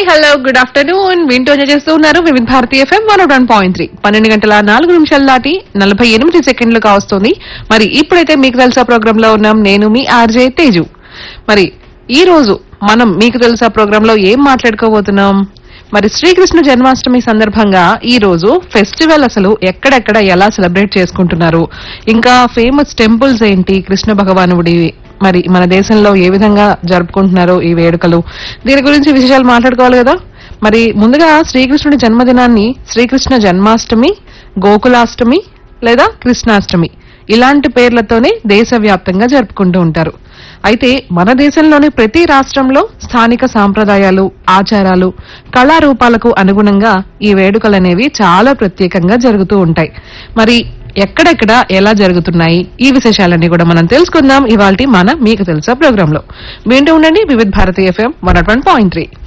hello good afternoon వింటూ enjoy చేస్తూ ఉన్నారు Vividh Bharati FM one one point three పన్నెండు గంటల నాలుగు నిమిషాలు దాటి నలభై ఎనిమిది సెకండ్లు కావస్తుంది మరి ఇప్పుడైతే మీకు తెలుసా ప్రోగ్రామ్ లో ఉన్నాం నేను మీ ఆర్జే తేజు మరి ఈ రోజు మనం మీకు తెలుసా ప్రోగ్రామ్ లో ఏం మాట్లాడుకోబోతున్నాం మరి శ్రీకృష్ణ జన్మాష్టమి సందర్భంగా ఈ రోజు ఫెస్టివల్ అసలు ఎక్కడెక్కడ ఎలా సెలబ్రేట్ చేసుకుంటున్నారు ఇంకా ఫేమస్ టెంపుల్స్ ఏంటి కృష్ణ భగవానుడి మరి మన దేశంలో ఏ విధంగా జరుపుకుంటున్నారో ఈ వేడుకలు దీని గురించి విశేషాలు మాట్లాడుకోవాలి కదా మరి ముందుగా శ్రీకృష్ణుడి జన్మదినాన్ని శ్రీకృష్ణ జన్మాష్టమి గోకులాష్టమి లేదా కృష్ణాష్టమి ఇలాంటి పేర్లతోనే దేశవ్యాప్తంగా జరుపుకుంటూ ఉంటారు అయితే మన దేశంలోని ప్రతి రాష్ట్రంలో స్థానిక సాంప్రదాయాలు ఆచారాలు కళారూపాలకు అనుగుణంగా ఈ వేడుకలు అనేవి చాలా ప్రత్యేకంగా జరుగుతూ ఉంటాయి మరి ఎక్కడెక్కడ ఎలా జరుగుతున్నాయి ఈ విశేషాలన్నీ కూడా మనం తెలుసుకుందాం ఇవాళ మన మీకు తెలుసా ప్రోగ్రామ్ లో వింటూ ఉండండి Vividh Bharati FM one point three